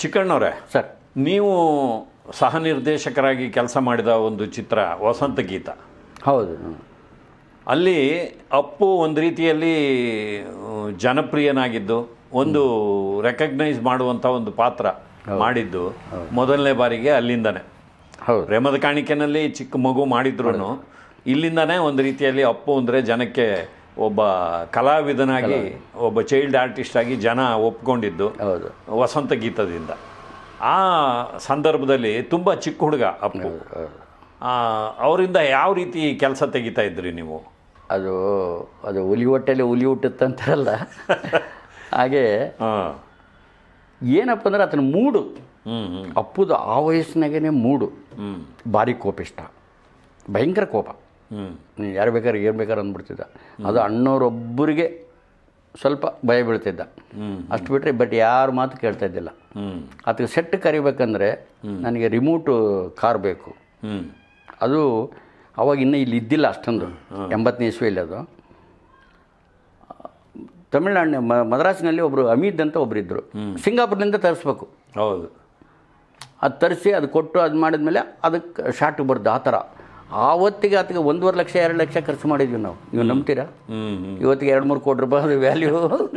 ಚಿಕ್ಕಣ್ಣವ್ರೆ sir ನೀವು ಸಹ ನಿರ್ದೇಶಕರಾಗಿ ಕೆಲಸ ಮಾಡಿದ ಒಂದು ಚಿತ್ರ ವಸಂತ ಗೀತ ಹೌದು ಅಲ್ಲಿ ಅಪ್ಪು ಒಂದು ರೀತಿಯಲ್ಲಿ ಆ, ಜನಪ್ರಿಯನಾಗಿದ್ದು ಒಂದು ರೆಕಗ್ನೈಸ್ ಮಾಡುವಂಥ ಒಂದು ಪಾತ್ರ ಮಾಡಿದ್ದು ಮೊದಲನೇ ಬಾರಿಗೆ ಅಲ್ಲಿಂದನೇ ಹೌದು ರೆಮದ ಕಾಣಿಕೆನಲ್ಲಿ ಚಿಕ್ಕ ಮಗು ಮಾಡಿದ್ರು ಇಲ್ಲಿಂದನೇ ಒಂದು ರೀತಿಯಲ್ಲಿ ಅಪ್ಪು ಅಂದರೆ ಜನಕ್ಕೆ ಒಬ್ಬ ಕಲಾವಿದನಾಗಿ ಒಬ್ಬ ಚೈಲ್ಡ್ ಆರ್ಟಿಸ್ಟ್ ಆಗಿ ಜನ ಒಪ್ಕೊಂಡಿದ್ದು ಹೌದು ವಸಂತ ಗೀತದಿಂದ ಆ ಸಂದರ್ಭದಲ್ಲಿ ತುಂಬ ಚಿಕ್ಕ ಹುಡುಗ ಅಪ್ಪು ಆ, ಅವರಿಂದ ಯಾವ ರೀತಿ ಕೆಲಸ ತೆಗಿತಾ ಇದ್ರಿ ನೀವು ಅದು ಅದು ಹುಲಿ ಹೊಟ್ಟೆಲಿ ಹುಲಿ ಹುಟ್ಟುತ್ತಂತಾರಲ್ಲ ಹಾಗೆ ಹಾಂ ಏನಪ್ಪ ಅಂದ್ರೆ ಆತನ ಮೂಡು ಹ್ಞೂ ಹ್ಞೂ ಅಪ್ಪುದು ಆ ವಯಸ್ಸಿನಾಗೇ ಮೂಡು ಹ್ಞೂ ಭಾರಿ ಕೋಪಿಷ್ಟ ಭಯಂಕರ ಕೋಪ ಹ್ಞೂ ನೀನು ಯಾರು ಬೇಕಾದ್ರೆ ಏನು ಬೇಕಾದ್ರೆ ಅಂದ್ಬಿಡ್ತಿದ್ದ ಅದು ಅಣ್ಣವರೊಬ್ಬರಿಗೆ ಸ್ವಲ್ಪ ಭಯ ಬೀಳ್ತಿದ್ದ ಹ್ಮ್. ಅಷ್ಟು ಬಿಟ್ಟರೆ ಬಟ್ ಯಾರ ಮಾತು ಕೇಳ್ತಾ ಇದ್ದಿಲ್ಲ ಹ್ಞೂ ಅದಕ್ಕೆ ಸೆಟ್ ಕರಿಬೇಕಂದ್ರೆ ನನಗೆ ರಿಮೋಟು ಕಾರ್ ಬೇಕು ಹ್ಞೂ ಅದು ಅವಾಗ ಇನ್ನೂ ಇಲ್ಲಿ ಇದ್ದಿಲ್ಲ ಅಷ್ಟೊಂದು ಎಂಬತ್ತನೇ ಇಸ್ವಿಯಲ್ಲಿ ಅದು ತಮಿಳ್ನಾಡಿನ ಮ ಮದ್ರಾಸಿನಲ್ಲಿ ಒಬ್ಬರು ಅಮೀದ್ ಅಂತ ಒಬ್ರು ಇದ್ದರು ಸಿಂಗಾಪುರ್ನಿಂದ ತರಿಸ್ಬೇಕು ಹೌದು ಅದು ತರಿಸಿ ಅದು ಕೊಟ್ಟು ಅದು ಮಾಡಿದ್ಮೇಲೆ ಅದಕ್ಕೆ ಶಾರ್ಟ್ ಬರ್ತದೆ ಆ ಥರ ಆವತ್ತಿಗೆ ಆತಗೆ ಒಂದೂವರೆ ಲಕ್ಷ ಎರಡು ಲಕ್ಷ ಖರ್ಚು ಮಾಡಿದ್ವಿ ನಾವು ನೀವು ನಂಬ್ತೀರಾ ಹ್ಞೂ ಹ್ಞೂ ಇವತ್ತಿಗೆ ಎರಡು ಮೂರು ಕೋಟಿ ರೂಪಾಯಿ ಅದು ವ್ಯಾಲ್ಯೂ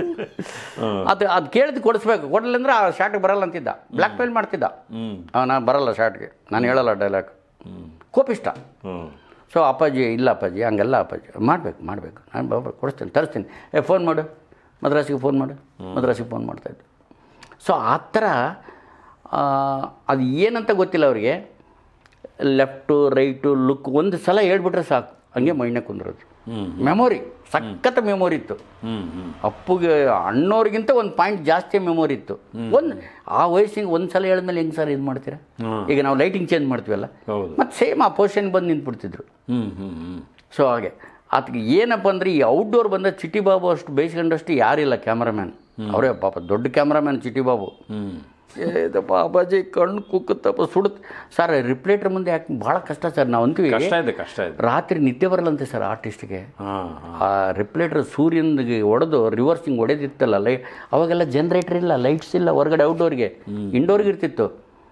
ಅದು ಅದು ಕೇಳಿದ್ದು ಕೊಡಿಸ್ಬೇಕು ಕೊಡಲಿಲ್ಲ ಅಂದ್ರೆ ಆ ಶಾರ್ಟ್ಗೆ ಬರಲ್ಲ ಅಂತಿದ್ದ ಬ್ಲ್ಯಾಕ್ ಮೇಲ್ ಮಾಡ್ತಿದ್ದ ಹ್ಞೂ ಹಾಂ ನಾನು ಬರಲ್ಲ ಶಾರ್ಟ್ಗೆ ನಾನು ಹೇಳಲ್ಲ ಡೈಲಾಗ್ ಹ್ಞೂ ಕೋಪಿಷ್ಟ ಹ್ಞೂ ಸೊ ಅಪ್ಪಾಜಿ ಇಲ್ಲ ಅಪ್ಪಾಜಿ ಹಂಗೆಲ್ಲ ಅಪ್ಪಾಜಿ ಮಾಡಬೇಕು ಮಾಡಬೇಕು ನಾನು ಬಾಬಾ ಕೊಡಿಸ್ತೀನಿ ತರಿಸ್ತೀನಿ ಏ ಫೋನ್ ಮಾಡು ಮದ್ರಾಸಿಗೆ ಫೋನ್ ಮಾಡು ಮದ್ರಾಸಿಗೆ ಫೋನ್ ಮಾಡ್ತಾಯಿದ್ದು ಸೊ ಆ ಥರ ಆ, ಅದು ಏನಂತ ಗೊತ್ತಿಲ್ಲ ಅವರಿಗೆ ಲೆಫ್ಟು ರೈಟು ಲುಕ್ ಒಂದು ಸಲ ಹೇಳ್ಬಿಟ್ರೆ ಸಾಕು ಹಂಗೆ ಮೈಂಡ್ನಾಗ ಕುಂದಿರೋದು ಹ್ಞೂ ಮೆಮೊರಿ ಸಖತ್ ಮೆಮೊರಿ ಇತ್ತು ಹ್ಞೂ ಹ್ಞೂ ಅಪ್ಪುಗೆ ಅಣ್ಣವ್ರಿಗಿಂತ ಒಂದು ಪಾಯಿಂಟ್ ಜಾಸ್ತಿ ಮೆಮೊರಿ ಇತ್ತು ಒಂದು ಆ ವಯಸ್ಸಿಗೆ ಒಂದು ಸಲ ಹೇಳಿದ್ಮೇಲೆ ಹೆಂಗೆ ಸರ್ ಇದು ಮಾಡ್ತೀರಾ ಹ್ಮ್. ಈಗ ನಾವು ಲೈಟಿಂಗ್ ಚೇಂಜ್ ಮಾಡ್ತೀವಲ್ಲ ಹೌದು ಮತ್ತು ಸೇಮ್ ಆ ಪೊಸಿಷನ್ ಬಂದು ನಿಂತ್ಬಿಡ್ತಿದ್ರು ಹ್ಞೂ ಹ್ಞೂ ಹ್ಞೂ ಸೊ ಹಾಗೆ ಅದಕ್ಕೆ ಏನಪ್ಪ ಅಂದರೆ ಈ ಔಟ್ಡೋರ್ ಬಂದ ಚಿಟಿ ಬಾಬು ಅಷ್ಟು ಬೇಯಿಸ್ಕೊಂಡಷ್ಟು ಯಾರಿಲ್ಲ ಕ್ಯಾಮ್ರಾಮ್ಯಾನ್ ಅವರೇ ಪಾಪ ದೊಡ್ಡ ಕ್ಯಾಮ್ರಾಮ್ಯಾನ್ ಚಿಟಿ ಬಾಬು ಹ್ಞೂ ಏದಪ್ಪ ಅಪ್ಪಾಜಿ ಕಣ್ಣು ಕುಕ್ಕುತ್ತಪ್ಪ ಸುಡುತ್ತೆ ಸರ್ ರಿಪ್ಲೇಟರ್ ಮುಂದೆ ಯಾಕೆ ಭಾಳ ಕಷ್ಟ ಸರ್ ನಾವು ಅಂತೀವಿ ಕಷ್ಟ ಇದೆ ಕಷ್ಟ ಇದೆ ರಾತ್ರಿ ನಿದ್ದೆ ಬರಲ್ಲಂತೆ ಸರ್ ಆರ್ಟಿಸ್ಟ್ಗೆ ಹಾಂ ಹಾಂ ಆ ರಿಪ್ಲೇಟರ್ ಸೂರ್ಯನಿಗೆ ಹೊಡೆದು ರಿವರ್ಸಿಂಗ್ ಹೊಡೆದಿತ್ತಲ್ಲ ಲೈ ಅವಾಗೆಲ್ಲ ಜನ್ರೇಟರ್ ಇಲ್ಲ ಲೈಟ್ಸ್ ಇಲ್ಲ ಹೊರಗಡೆ ಔಟ್ಡೋರ್ಗೆ ಇಂಡೋರ್ಗೆ ಇರ್ತಿತ್ತು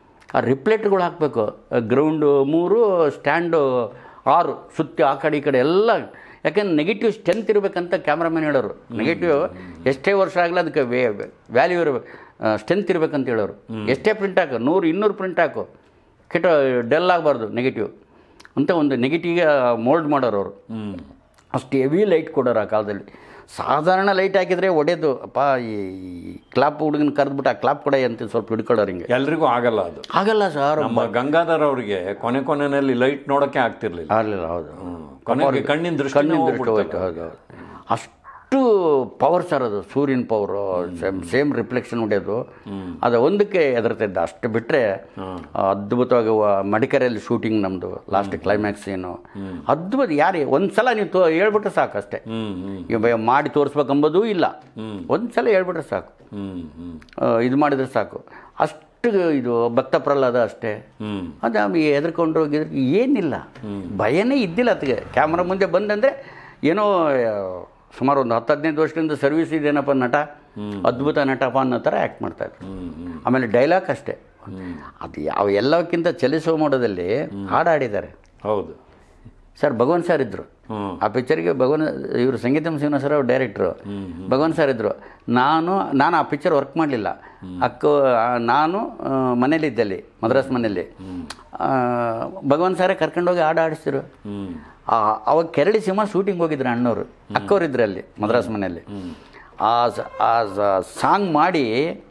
ಆ ರಿಪ್ಲೇಟರ್ಗಳು ಹಾಕಬೇಕು ಗ್ರೌಂಡು ಮೂರು ಸ್ಟ್ಯಾಂಡು ಆರು ಸುತ್ತಿ ಆ ಕಡೆ ಈ ಕಡೆ ಎಲ್ಲ ಯಾಕೆಂದ್ರೆ ನೆಗೆಟಿವ್ ಸ್ಟ್ರೆಂತ್ ಇರಬೇಕಂತ ಕ್ಯಾಮ್ರಾಮನ್ ಹೇಳೋರು ನೆಗೆಟಿವ್ ಎಷ್ಟೇ ವರ್ಷ ಆಗಲಿ ಅದಕ್ಕೆ ವ್ಯಾಲ್ಯೂ ಇರಬೇಕು ಸ್ಟ್ರೆಂತ್ ಇರಬೇಕಂತ ಹೇಳೋರು ಎಷ್ಟೇ ಪ್ರಿಂಟ್ ಹಾಕು ನೂರು ಇನ್ನೂರು ಪ್ರಿಂಟ್ ಹಾಕು ಕೆಟ್ಟ ಡೆಲ್ ಆಗಬಾರ್ದು ನೆಗೆಟಿವ್ ಅಂತ ಒಂದು ನೆಗೆಟಿವ್ ಮೋಲ್ಡ್ ಮಾಡೋರು ಅವರು ಹ್ಞೂ ಅಷ್ಟು ಹೆವಿ ಲೈಟ್ ಕೊಡೋರು ಆ ಕಾಲದಲ್ಲಿ ಸಾಧಾರಣ ಲೈಟ್ ಹಾಕಿದರೆ ಒಡೆದು ಅಪ್ಪ ಈ ಕ್ಲಾಪ್ ಹುಡುಗನ ಕರೆದ್ಬಿಟ್ಟು ಆ ಕ್ಲಾಪ್ ಕೊಡ ಅಂತ ಸ್ವಲ್ಪ ಹಿಡ್ಕೊಳ್ಳೋರು ಹಿಂಗೆ ಎಲ್ರಿಗೂ ಆಗಲ್ಲ ಅದು ಆಗಲ್ಲ ಸರ್ ನಮ್ಮ ಗಂಗಾಧರ್ ಅವ್ರಿಗೆ ಕೊನೆ ಕೊನೆಯಲ್ಲಿ ಲೈಟ್ ನೋಡೋಕ್ಕೆ ಆಗ್ತಿರ್ಲಿಲ್ಲ ಆಗಲಿಲ್ಲ ಹೌದು ಕೊನೆಗೆ ಕಣ್ಣಿನ ದೃಷ್ಟಿ ಕಣ್ಣಿನ ದೃಷ್ಟಿ ಹೋಯ್ತು ಹೌದು ಹೌದು ಅಷ್ಟು ಪವರ್ ಸರ್ ಅದು ಸೂರ್ಯನ ಪವರು ಸೇಮ್ ಸೇಮ್ ರಿಫ್ಲೆಕ್ಷನ್ ಹೊಡೆಯೋದು ಅದು ಒಂದಕ್ಕೆ ಎದುರ್ತಿದ್ದ ಅಷ್ಟು ಬಿಟ್ಟರೆ ಅದ್ಭುತವಾಗಿ ವ- ಮಡಿಕೇರಿಯಲ್ಲಿ ಶೂಟಿಂಗ್ ನಮ್ಮದು ಲಾಸ್ಟ್ ಕ್ಲೈಮ್ಯಾಕ್ಸ್ ಏನು ಅದ್ಭುತ ಯಾರೇ ಒಂದು ಸಲ ನೀವು ತೋ ಹೇಳ್ಬಿಟ್ರೆ ಸಾಕು ಅಷ್ಟೇ ಹ್ಞೂ ಹ್ಞೂ ಇವ ಮಾಡಿ ತೋರಿಸ್ಬೇಕಂಬೋದೂ ಇಲ್ಲ ಒಂದು ಸಲ ಹೇಳ್ಬಿಟ್ರೆ ಸಾಕು ಹ್ಞೂ ಹ್ಞೂ ಆ, ಇದು ಮಾಡಿದ್ರೆ ಸಾಕು ಅಷ್ಟು ಇದು ಭಕ್ತ ಪ್ರಹ್ಲಾದ ಅಷ್ಟೇ ಹ್ಞೂ ಅದು ಆಮೇಲೆ ಹೆದರ್ಕೊಂಡು ಹೋಗಿದ್ರೆ ಏನಿಲ್ಲ ಭಯನೇ ಇದ್ದಿಲ್ಲ ಅದಕ್ಕೆ ಕ್ಯಾಮ್ರಾ ಮುಂದೆ ಬಂದಂದರೆ ಏನೋ ಆ, ಸುಮಾರು ಒಂದು ಹತ್ತು ಹದಿನೈದು ವರ್ಷದಿಂದ ಸರ್ವಿಸ್ ಇದೇನಪ್ಪ ನಟ ಅದ್ಭುತ ನಟಪ್ಪ ಅನ್ನೋ ಥರ ಆ್ಯಕ್ಟ್ ಮಾಡ್ತಾಯಿದ್ರು ಆಮೇಲೆ ಡೈಲಾಗ್ ಅಷ್ಟೇ ಅದು ಯಾವ ಎಲ್ಲಕ್ಕಿಂತ ಚಲಿಸುವ ಮೋಡದಲ್ಲಿ ಹಾಡು ಹಾಡಿದ್ದಾರೆ ಹೌದು ಸರ್ ಭಗವಾನ್ ಸರ್ ಇದ್ದರು ಹ್ಞೂ ಆ ಪಿಕ್ಚರ್ಗೆ ಭಗವಾನ್ ಇವರು ಸಂಗೀತಂ ಶ್ರೀನಿವಾಸರಾವ್ ಅವ್ರು ಡೈರೆಕ್ಟ್ರು ಭಗವಾನ್ ಸರ್ ಇದ್ದರು ನಾನು ನಾನು ಆ ಪಿಕ್ಚರ್ ವರ್ಕ್ ಮಾಡಲಿಲ್ಲ ಅಕ್ಕ ಆ, ನಾನು ಆ, ಮನೇಲಿದ್ದಲ್ಲಿ ಮದ್ರಾಸ್ ಮನೇಲಿ ಆ, ಭಗವಾನ್ ಸಾರೇ ಕರ್ಕೊಂಡೋಗಿ ಹಾಡು ಆಡಿಸ್ತಿರು ಹ್ಞೂ ಆ, ಅವಾಗ ಕೆರಳಿ ಸಿಂಹ ಶೂಟಿಂಗ್ ಹೋಗಿದ್ರು ಅಣ್ಣವರು ಅಕ್ಕವ್ರು ಇದ್ರು ಅಲ್ಲಿ ಮದ್ರಾಸ್ ಮನೆಯಲ್ಲಿ ಆ ಸ- ಆ ಸಾಂಗ್ ಮಾಡಿ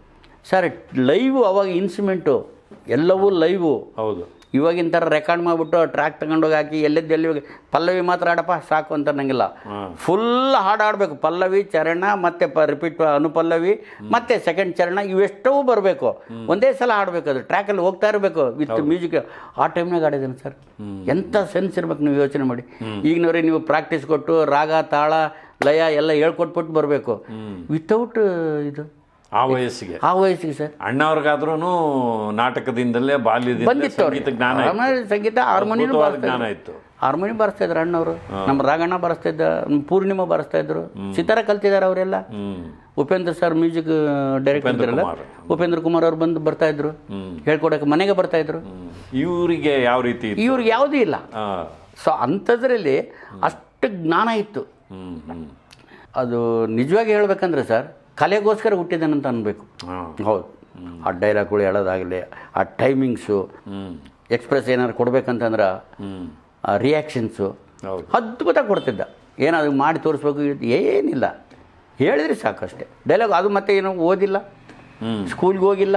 ಸರ್ ಲೈವ್ ಅವಾಗ ಇನ್ಸ್ಟ್ರೂಮೆಂಟು ಎಲ್ಲವೂ ಲೈವು ಹೌದು ಇವಾಗಿನ ಥರ ರೆಕಾರ್ಡ್ ಮಾಡಿಬಿಟ್ಟು ಟ್ರ್ಯಾಕ್ ತಗೊಂಡೋಗಿ ಹಾಕಿ ಎಲ್ಲೆದ್ದು ಎಲ್ಲಿ ಹೋಗಿ ಪಲ್ಲವಿ ಮಾತ್ರ ಆಡಪ್ಪ ಸಾಕು ಅಂತ ನಂಗಿಲ್ಲ ಫುಲ್ ಹಾಡು ಆಡಬೇಕು ಪಲ್ಲವಿ ಚರಣ ಮತ್ತೆ ಪ ರಿಪೀಟ್ ಅನುಪಲ್ಲವಿ ಮತ್ತೆ ಸೆಕೆಂಡ್ ಚರಣ ಇವೆಷ್ಟವೂ ಬರಬೇಕು ಒಂದೇ ಸಲ ಆಡಬೇಕು ಅದು ಟ್ರ್ಯಾಕಲ್ಲಿ ಹೋಗ್ತಾ ಇರಬೇಕು ವಿತ್ ಮ್ಯೂಸಿಕ್ ಆ ಟೈಮ್ನಾಗ ಆಡಿದ್ದೀನಿ ಸರ್ ಎಂಥ ಸೆನ್ಸ್ ಇರ್ಬೇಕು ನೀವು ಯೋಚನೆ ಮಾಡಿ ಈಗಿನವ್ರಿಗೆ ನೀವು ಪ್ರಾಕ್ಟೀಸ್ ಕೊಟ್ಟು ರಾಗ ತಾಳ ಲಯ ಎಲ್ಲ ಹೇಳ್ಕೊಟ್ಬಿಟ್ಟು ಬರಬೇಕು ವಿತೌಟ್ ಇದು ಆ ವಯಸ್ಸಿಗೆ ಆ ವಯಸ್ಸಿಗೆ ಸರ್ ಅಣ್ಣವ್ರಿಗಾದ್ರೂ ನಾಟಕದಿಂದಲೇ ಬಾಲ್ಯದಿಂದ ಬಂದಿತ್ತು ಅವ್ರಿಗೆ ಸಂಗೀತ ಜ್ಞಾನ ಇತ್ತು. ಆಮೇಲೆ ಸಂಗೀತ ಹಾರ್ಮೋನಿಯಂ ಅದ್ಭುತವಾದ ಬಾರಿಸ್ತಾ ಜ್ಞಾನ ಇದ್ರು ಇತ್ತು ಹಾರ್ಮೋನಿಯಂ ಬಾರಿಸ್ತಾ ಇದ್ರು ಅಣ್ಣವರು ನಮ್ಮ ರಾಗಣ್ಣ ಬಾರಿಸ್ತಾ ಇದ್ದ ನಮ್ಮ ಪೂರ್ಣಿಮಾ ಬಾರಿಸ್ತಾ ಇದ್ರು ಸಿತಾರ ಕಲ್ತಿದ್ದಾರೆ ಅವರೆಲ್ಲ ಹ್ಮ್ ಉಪೇಂದ್ರ ಸರ್ ಮ್ಯೂಸಿಕ್ ಡೈರೆಕ್ಟರ್ ಇದ್ರಲ್ಲ ಕುಮಾರ್. ಉಪೇಂದ್ರ ಕುಮಾರ್ ಅವ್ರು ಬಂದು ಬರ್ತಾ ಇದ್ರು ಹೇಳ್ಕೊಡಕ್ಕೆ ಮನೆಗೆ ಬರ್ತಾ ಇದ್ರು ಹ್ಮ್. ಇವರಿಗೆ ಯಾವ ರೀತಿ ಇತ್ತು? ಇವ್ರಿಗೆ ಯಾವುದೂ ಇಲ್ಲ ಆ, ಸೊ ಅಂಥದ್ರಲ್ಲಿ ಅಷ್ಟು ಜ್ಞಾನ ಇತ್ತು ಹ್ಮ್ ಹ್ಮ್ ಅದು ನಿಜವಾಗಿ ಹೇಳ್ಬೇಕಂದ್ರೆ ಸರ್ ಕಲೆಗೋಸ್ಕರ ಹುಟ್ಟಿದ್ದಾನಂತ ಅನ್ಬೇಕು ಹಾ. ಹೌದು ಆ ಡೈಲಾಗ್ಗಳು ಹೇಳೋದಾಗಲಿ ಆ ಟೈಮಿಂಗ್ಸು ಹ್ಮ್ ಎಕ್ಸ್ಪ್ರೆಸ್ ಏನಾದ್ರು ಕೊಡ್ಬೇಕಂತಂದ್ರೆ ಹ್ಮ್ ಆ ರಿಯಾಕ್ಷನ್ಸು ಹೌದು ಅದ್ಭುತ ಕೊಡ್ತಿದ್ದ ಏನಾದ್ರು ಮಾಡಿ ತೋರಿಸ್ಬೇಕು ಇದು ಏನಿಲ್ಲ ಹೇಳಿದ್ರೆ ಸಾಕಷ್ಟೇ ಡೈಲಾಗ್ ಅದು ಮತ್ತೆ ಏನೋ ಓದಿಲ್ಲ ಹ್ಮ್ ಸ್ಕೂಲ್ಗೆ ಹೋಗಿಲ್ಲ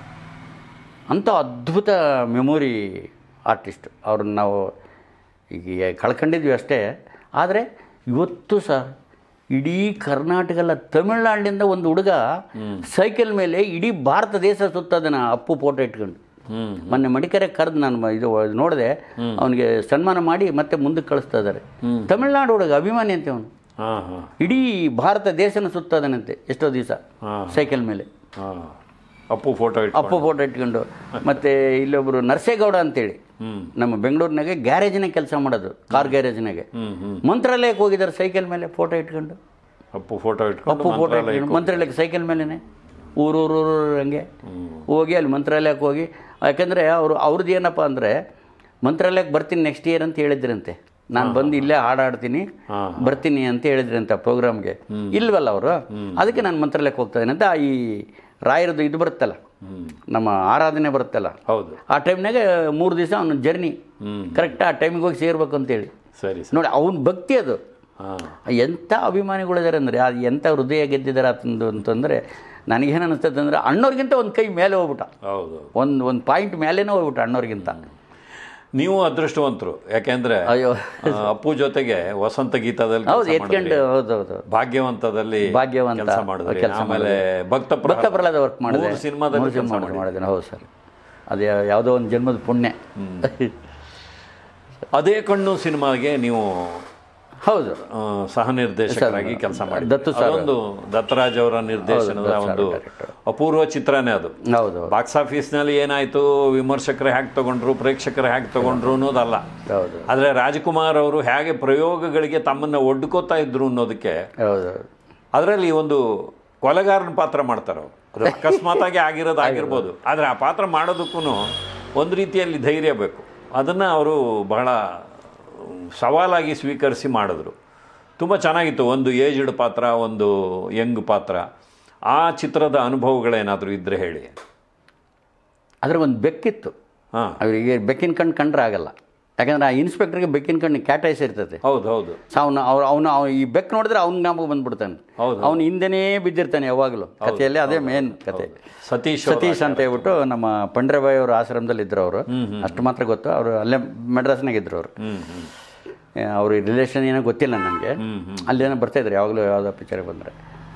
ಅಂಥ ಅದ್ಭುತ ಮೆಮೊರಿ ಆರ್ಟಿಸ್ಟ್ ಅವ್ರನ್ನ ನಾವು ಈಗ ಕಳ್ಕೊಂಡಿದ್ವಿ ಅಷ್ಟೇ ಆದರೆ ಇವತ್ತು ಸಹ ಇಡೀ ಕರ್ನಾಟಕ ಅಲ್ಲ ತಮಿಳ್ನಾಡಿನಿಂದ ಒಂದು ಹುಡುಗ ಸೈಕಲ್ ಮೇಲೆ ಇಡೀ ಭಾರತ ದೇಶ ಸುತ್ತದನ ಅಪ್ಪು ಫೋಟೋ ಇಟ್ಕೊಂಡು ಹ್ಮ್ ಮೊನ್ನೆ ಮಡಿಕೆರೆ ಕರೆದು ನಾನು ಮ- ಇದು ನೋಡಿದೆ ಅವನಿಗೆ ಸನ್ಮಾನ ಮಾಡಿ ಮತ್ತೆ ಮುಂದಕ್ಕೆ ಕಳಿಸ್ತಾ ಇದ್ದಾರೆ ತಮಿಳ್ನಾಡು ಹುಡುಗ ಅಭಿಮಾನಿ ಅಂತೆ ಅವನು ಹಾ ಹಾ ಇಡೀ ಭಾರತ ದೇಶನ ಸುತ್ತದನಂತೆ ಎಷ್ಟೋ ದಿವಸ ಹಾ ಸೈಕಲ್ ಮೇಲೆ ಹಾ ಅಪ್ಪು ಫೋಟೋ ಇಟ್ಟು ಅಪ್ಪ ಫೋಟೋ ಇಟ್ಕೊಂಡು ಮತ್ತೆ ಇಲ್ಲೊಬ್ರು ನರಸೇಗೌಡ ಅಂತೇಳಿ ಹ್ಮ್ ನಮ್ಮ ಬೆಂಗಳೂರಿನಾಗೆ ಗ್ಯಾರೇಜ್ನಾಗ ಕೆಲಸ ಮಾಡೋದು ಕಾರ್ ಗ್ಯಾರೇಜ್ನಾಗೆ ಹ್ಮ್ ಹ್ಮ್ ಮಂತ್ರಾಲಯಕ್ಕೆ ಹೋಗಿದ್ದಾರೆ ಸೈಕಲ್ ಮೇಲೆ ಫೋಟೋ ಇಟ್ಕೊಂಡು ಅಪ್ಪು ಫೋಟೋ ಇಟ್ಕೊಂಡು ಅಪ್ಪು ಫೋಟೋ ಮಂತ್ರಾಲಯ ಇಟ್ಕೊಂಡು ಮಂತ್ರಾಲಯಕ್ಕೆ ಸೈಕಲ್ ಮೇಲೇ ಊರೂರು ಹಂಗೆ ಹೋಗಿ ಅಲ್ಲಿ ಮಂತ್ರಾಲಯಕ್ಕೆ ಹೋಗಿ ಯಾಕಂದರೆ ಅವರು ಅವ್ರದ್ದು ಏನಪ್ಪ ಅಂದರೆ ಮಂತ್ರಾಲಯಕ್ಕೆ ಬರ್ತೀನಿ ನೆಕ್ಸ್ಟ್ ಇಯರ್ ಅಂತ ಹೇಳಿದ್ರಂತೆ ನಾನು ಬಂದು ಇಲ್ಲೇ ಹಾಡಾಡ್ತೀನಿ ಹಾ. ಬರ್ತೀನಿ ಅಂತ ಹೇಳಿದ್ರಂತೆ ಪ್ರೋಗ್ರಾಮ್ಗೆ ಇಲ್ವಲ್ಲ ಅವರು ಅದಕ್ಕೆ ನಾನು ಮಂತ್ರಾಲಯಕ್ಕೆ ಹೋಗ್ತಾ ಇದ್ದೀನಿ ಅಂತ ಈ ರಾಯರದು ಇದು ಬರುತ್ತಲ್ಲ ನಮ್ಮ ಆರಾಧನೆ ಬರುತ್ತಲ್ಲ ಹೌದು ಆ ಟೈಮ್ನಾಗೆ ಮೂರು ದಿವಸ ಅವನ ಜರ್ನಿ ಹ್ಮ್ ಕರೆಕ್ಟ್ ಆ ಟೈಮಿಗೆ ಹೋಗಿ ಸೇರ್ಬೇಕು ಅಂತೇಳಿ ಸರಿ ಸರಿ ನೋಡಿ ಅವನ ಭಕ್ತಿ ಅದು ಹಾ ಎಂಥ ಅಭಿಮಾನಿಗಳಿದ್ದಾರೆ ಅಂದರೆ ಅದು ಎಂಥ ಹೃದಯ ಗೆದ್ದಿದ್ದಾರೆ ಅಂತಂದು ಅಂತಂದರೆ ನನಗೇನು ಅನಿಸ್ತದೆ ಅಂದರೆ ಅಣ್ಣವ್ರಿಗಿಂತ ಒಂದು ಕೈ ಮೇಲೆ ಹೋಗ್ಬಿಟ್ಟ ಹೌದು ಒಂದು ಒಂದು ಪಾಯಿಂಟ್ ಮೇಲೇನೆ ಹೋಗ್ಬಿಟ್ಟ ಅಣ್ಣವ್ರಿಗಿಂತ ನೀವು ಅದೃಷ್ಟವಂತರು ಯಾಕೆಂದ್ರೆ ಅಯ್ಯೋ ಆ, ಅಪ್ಪು ಜೊತೆಗೆ ವಸಂತ ಗೀತದಲ್ಲಿ ಹೌದು ಕೆಲ್ಸ ಎತ್ಕೊಂಡು ಮಾಡಿದ್ರಿ. ಹೌದು ಹೌದು ಭಾಗ್ಯವಂತದಲ್ಲಿ ಭಾಗ್ಯವಂತ ಕೆಲಸ ಮಾಡಿದ್ರಿ ಕೆಲ್ಸ ಆಮೇಲೆ ಭಕ್ತ ಭಕ್ತ ಪ್ರಹ್ಲಾದ ವರ್ಕ್ ಮಾಡಿದೆ ಮೂರು ಸಿನಿಮಾದಲ್ಲಿ ಮೂರು ಕೆಲಸ ಸಿನಿಮಾ ಮಾಡಿದ್ದೇನೆ ಹೌದು ಸರ್ ಅದು ಯಾ- ಯಾವುದೋ ಒಂದು ಜನ್ಮದ ಪುಣ್ಯ ಅದೇ ಕಣ್ಣು ಸಿನಿಮಾಗೆ ನೀವು ಹೌದು ಆ, ಸಹ ನಿರ್ದೇಶಕರಾಗಿ ಕೆಲಸ ಮಾಡಿ ದತ್ತು ಸರ್. ಅದೊಂದು ದತ್ತರಾಜ್ ಅವರ ನಿರ್ದೇಶನದ ಒಂದು ಅಪೂರ್ವ ಚಿತ್ರನೇ ಅದು ಹೌದು ಬಾಕ್ಸ್ ಆಫೀಸ್ನಲ್ಲಿ ಏನಾಯ್ತು ವಿಮರ್ಶಕರು ಹ್ಯಾಕ್ ತಗೊಂಡ್ರು ಪ್ರೇಕ್ಷಕರು ಹ್ಯಾಕ್ ತಗೊಂಡ್ರು ಅನ್ನೋದಲ್ಲ ಹೌದು ಆದರೆ ರಾಜ್ಕುಮಾರ್ ಅವರು ಹೇಗೆ ಪ್ರಯೋಗಗಳಿಗೆ ತಮ್ಮನ್ನ ಒಡ್ಕೋತಾ ಇದ್ರು ಅನ್ನೋದಕ್ಕೆ ಹೌದು ಅದರಲ್ಲಿ ಒಂದು ಕೊಲೆಗಾರನ ಪಾತ್ರ ಮಾಡ್ತಾರೆ ಅವರು ಅದು ಅಕಸ್ಮಾತಾಗಿ ಆಗಿರೋದು ಆಗಿರ್ಬೋದು ಆದರೆ ಆ ಪಾತ್ರ ಮಾಡೋದಕ್ಕೂ ಒಂದು ರೀತಿಯಲ್ಲಿ ಧೈರ್ಯ ಬೇಕು ಅದನ್ನು ಅವರು ಬಹಳ ಸವಾಲಾಗಿ ಸ್ವೀಕರಿಸಿ ಮಾಡಿದ್ರು ತುಂಬ ಚೆನ್ನಾಗಿತ್ತು ಒಂದು ಏಜ್ಡ್ ಪಾತ್ರ ಒಂದು ಯಂಗ್ ಪಾತ್ರ ಆ ಚಿತ್ರದ ಅನುಭವಗಳೇನಾದರೂ ಇದ್ದರೆ ಹೇಳಿ ಅದ್ರ ಒಂದು ಬೆಕ್ಕಿತ್ತು ಹಾಂ ಅವರಿಗೆ ಬೆಕ್ಕಿನ ಕಣ್ಣು ಕಂಡ್ರೆ ಆಗಲ್ಲ ಯಾಕಂದ್ರೆ ಆ ಇನ್ಸ್ಪೆಕ್ಟರ್ಗೆ ಬೆಕ್ಕಿನ ಕಣ್ಣು ಕ್ಯಾಟೈಸ್ ಇರ್ತದೆ ಹೌದು ಹೌದು ಸೊ ಅವನು ಅವ್ರು ಅವನು ಈ ಬೆಕ್ಕು ನೋಡಿದ್ರೆ ಅವ್ನ ಜ್ಞಾಪಕ ಬಂದ್ಬಿಡ್ತಾನೆ ಹೌದು. ಅವನು ಹಿಂದೆನೇ ಬಿದ್ದಿರ್ತಾನೆ ಯಾವಾಗಲೂ ಕಥೆಯಲ್ಲಿ ಅದೇ ಮೇನ್ ಕತೆ ಸತೀಶ್ ಅವ್ರ- ಸತೀಶ್ ಅಂತ ಹೇಳ್ಬಿಟ್ಟು ನಮ್ಮ ಪಂಡ್ರಬಾಯಿ ಅವ್ರ ಆಶ್ರಮದಲ್ಲಿ ಇದ್ರು ಅವರು ಅಷ್ಟು ಮಾತ್ರ ಗೊತ್ತು ಅವರು ಅಲ್ಲೇ ಮೆಡ್ರಾಸ್ನಾಗ ಇದ್ರು ಅವರು ಹ್ಮ್ ಹ್ಮ್ ಅವ್ರ ರಿಲೇಷನ್ ಏನೋ ಗೊತ್ತಿಲ್ಲ ನನಗೆ ಹ್ಮ್ ಹ್ಮ್ ಅಲ್ಲೇನೋ ಬರ್ತಾಯಿದ್ರು ಯಾವಾಗಲೂ ಯಾವುದೋ ಪಿಕ್ಚರ್ಗೆ ಬಂದರೆ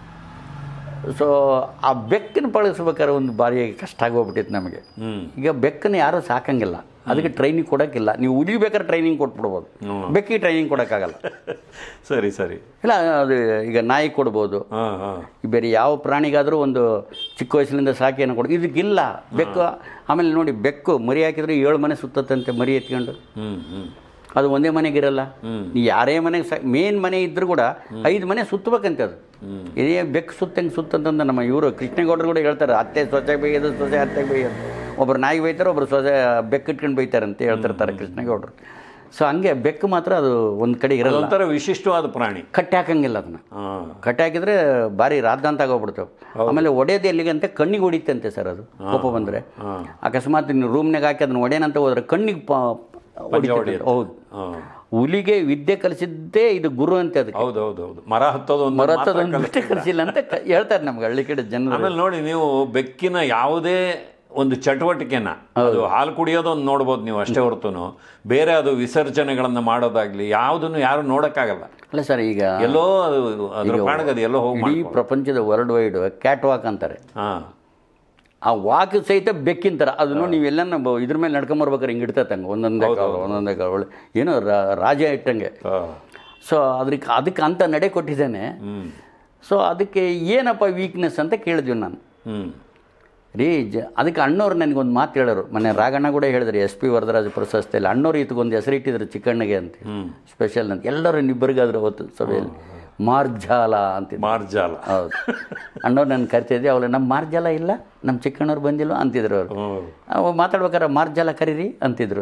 ಸೊ ಆ ಬೆಕ್ಕನ್ನು ಪಳಗಿಸ್ಬೇಕಾದ್ರೆ ಒಂದು ಬಾರಿ ಕಷ್ಟ ಆಗೋಗ್ಬಿಟ್ಟಿತ್ತು ನಮಗೆ ಹ್ಮ್ ಈಗ ಬೆಕ್ಕನ್ನು ಯಾರೂ ಸಾಕಂಗಿಲ್ಲ ಅದಕ್ಕೆ ಟ್ರೈನಿಂಗ್ ಕೊಡೋಕ್ಕಿಲ್ಲ ನೀವು ಉಲಿಬೇಕಾದ್ರೆ ಟ್ರೈನಿಂಗ್ ಕೊಟ್ಬಿಡ್ಬೋದು ಬೆಕ್ಕಿಗೆ ಟ್ರೈನಿಂಗ್ ಕೊಡೋಕ್ಕಾಗಲ್ಲ ಸರಿ ಸರಿ ಇಲ್ಲ ಅದು ಈಗ ನಾಯಿ ಕೊಡ್ಬೋದು ಹಾಂ ಹಾಂ ಈ ಬೇರೆ ಯಾವ ಪ್ರಾಣಿಗಾದರೂ ಒಂದು ಚಿಕ್ಕ ವಯಸ್ಸಿನಿಂದ ಸಾಕಿ ಏನೋ ಕೊಡು ಇದಕ್ಕಿಲ್ಲ ಬೆಕ್ಕು ಆಮೇಲೆ ನೋಡಿ ಬೆಕ್ಕು ಮರಿ ಹಾಕಿದ್ರೆ ಏಳು ಮನೆ ಸುತ್ತತ್ತಂತೆ ಮರಿ ಎತ್ಕೊಂಡು ಹ್ಮ್ ಹ್ಮ್ ಅದು ಒಂದೇ ಮನೆಗಿರಲ್ಲ ಹ್ಮ್. ನೀ ಯಾರೇ ಮನೆಗೆ ಸ ಮೇನ್ ಮನೆ ಇದ್ರೂ ಕೂಡ ಐದು ಮನೆ ಸುತ್ತಬೇಕಂತೆ ಅದು ಇದೇ ಬೆಕ್ಕು ಸುತ್ತಂಗೆ ಸುತ್ತಂತಂದ ನಮ್ಮ ಇವರು ಕೃಷ್ಣೇಗೌಡರು ಕೂಡ ಹೇಳ್ತಾರೆ ಅತ್ತೆ ಸೊಸೆ ಬೈಯೋದು ಸೊಸೆ ಅತ್ತೆ ಬೈಯೋದು ಒಬ್ರು ನಾಯಿ ಬೈತಾರೆ ಒಬ್ರು ಸೊಸೆ ಬೆಕ್ಕು ಇಟ್ಕೊಂಡು ಬೈತಾರೆ ಅಂತ ಹೇಳ್ತಿರ್ತಾರೆ ಕೃಷ್ಣೇಗೌಡರು ಸೊ ಹಂಗೆ ಬೆಕ್ಕು ಮಾತ್ರ ಅದು ಒಂದು ಕಡೆ ಇರಲ್ಲ ಅದೊಂಥರ ವಿಶಿಷ್ಟವಾದ ಪ್ರಾಣಿ ಕಟ್ಟಿ ಹಾಕಂಗಿಲ್ಲ ಅದನ್ನ ಹಾಂ ಕಟ್ಟಿ ಹಾಕಿದ್ರೆ ಭಾರಿ ರಾದ್ದಾಂತ ಆಗೋಗ್ಬಿಡ್ತಾವೆ ಆಮೇಲೆ ಒಡೆಯೋದು ಎಲ್ಲಿಗಂತೆ ಕಣ್ಣಿಗೆ ಹೊಡಿತಂತೆ ಸರ್ ಅದು ಕೋಪ ಬಂದರೆ ಹಾಂ ಅಕಸ್ಮಾತ್ ನೀವು ರೂಮ್ನಾಗ ಹಾಕಿ ಅದನ್ನ ಒಡೆಯನಂತ ಹೋದ್ರೆ ಕಣ್ಣಿಗೆ ಪ ಹೊಡಿತಂತೆ. ಹೌದು ಹಾಂ ಹುಲಿಗೆ ವಿದ್ಯೆ ಕಲಿಸಿದ್ದೇ ಇದು ಗುರು ಅಂತ ಅದಕ್ಕೆ ಹೌದು ಹೌದು ಹೌದು ಮರ ಹತ್ತೋದು ಒಂದು ಮರತ್ತದ ಮಾತ್ರ ಒಂದು ಕಲಿಸ್ತಾರೆ. ಬಿಟ್ಟೆ ಕಲಿಸಿಲ್ಲ ಅಂತ ಕ- ಹೇಳ್ತಾರೆ ನಮ್ಗೆ ಹಳ್ಳಿ ಕಡೆ ಜನರು ಆಮೇಲೆ ನೋಡಿ ನೀವು ಬೆಕ್ಕಿನ ಯಾವುದೇ ಒಂದು ಚಟುವಟಿಕೆನ ಅದು ಹಾಲು ಕುಡಿಯೋದು ಒಂದು ನೋಡ್ಬೋದು ನೀವು ಅಷ್ಟೇ ಹೊರತುನು ಬೇರೆ ಅದು ವಿಸರ್ಜನೆಗಳನ್ನ ಮಾಡೋದಾಗ್ಲಿ ಯಾವುದನ್ನು ಯಾರು ನೋಡಕ್ಕಾಗಲ್ಲ ಅಲ್ಲ ಸರ್ ಈಗ ಎಲ್ಲೋ ಅದು ಅದ್ರ ಪಾಡಿಗೆ ಅದು ಎಲ್ಲೋ ಹೋಗಿ ಇಡೀ ಪ್ರಪಂಚದ ವರ್ಲ್ಡ್ ವೈಡ್ ಕ್ಯಾಟ್ ವಾಕ್ ಅಂತಾರೆ ಹಾಂ ಆ ವಾಕ್ ಸಹಿತ ಬೆಕ್ಕಿನ ಥರ ಅದನ್ನು ನೀವು ಎಲ್ಲನ್ನ ಬ- ಇದ್ರ ಮೇಲೆ ನಡ್ಕೊಂಬರ್ಬೇಕಾದ್ರೆ ಹಿಂಗೆ ಇಡ್ತಂಗೆ ಒಂದೊಂದೇ ಕಾಲು ಒಂದೊಂದೇ ಕಾಲು ಒಳ್ಳೆ ಏನೋ ರಾ- ರಾಜ ಇಟ್ಟಂಗೆ ಹಾಂ ಸೊ ಅದಕ್ಕೆ ಅದಕ್ಕೆ ಅಂತ ನಡೆ ಕೊಟ್ಟಿದ್ದಾನೆ ಹ್ಮ್ ಸೊ ಅದಕ್ಕೆ ಏನಪ್ಪ ವೀಕ್ನೆಸ್ ಅಂತ ಕೇಳಿದ್ವಿ ನಾನು ಹ್ಞೂ ರೀ ಜ ಅದಕ್ಕೆ ಅಣ್ಣವ್ರು ನನಗೊಂದು ಮಾತು ಹೇಳೋರು ಮೊನ್ನೆ ರಾಗಣ್ಣ ಕೂಡ ಹೇಳಿದ್ರು ಎಸ್ ಪಿ ವರದರಾಜ ಪ್ರಶಸ್ತಿಯಲ್ಲಿ ಅಣ್ಣವ್ರು ಇದಕ್ಕೊಂದು ಹೆಸರಿಟ್ಟಿದ್ರು ಚಿಕ್ಕಣ್ಣಗೆ ಅಂತ ಸ್ಪೆಷಲ್ ಅಂತ ಎಲ್ಲರೂ ನಿಬ್ಬರಿಗಾದ್ರು ಅವತ್ತು ಸಭೆಯಲ್ಲಿ ಮಾರ್ಜಾಲ ಅಂತಿದ್ರು ಮಾರ್ಜಾಲ ಹೌದು ಅಣ್ಣವ್ರು ನಾನು ಕರಿತಿದ್ದೆ ಅವಳು ನಮ್ಮ ಮಾರ್ಜಾಲ ಇಲ್ಲ ನಮ್ಮ ಚಿಕ್ಕಣ್ಣವ್ರು ಬಂದಿಲ್ಲ ಅಂತಿದ್ರು ಅವರು ಹ್ಞೂ ಅವ ಮಾತಾಡ್ಬೇಕಾದ್ರೆ ಮಾರ್ಜಾಲ ಕರೀರಿ ಅಂತಿದ್ರು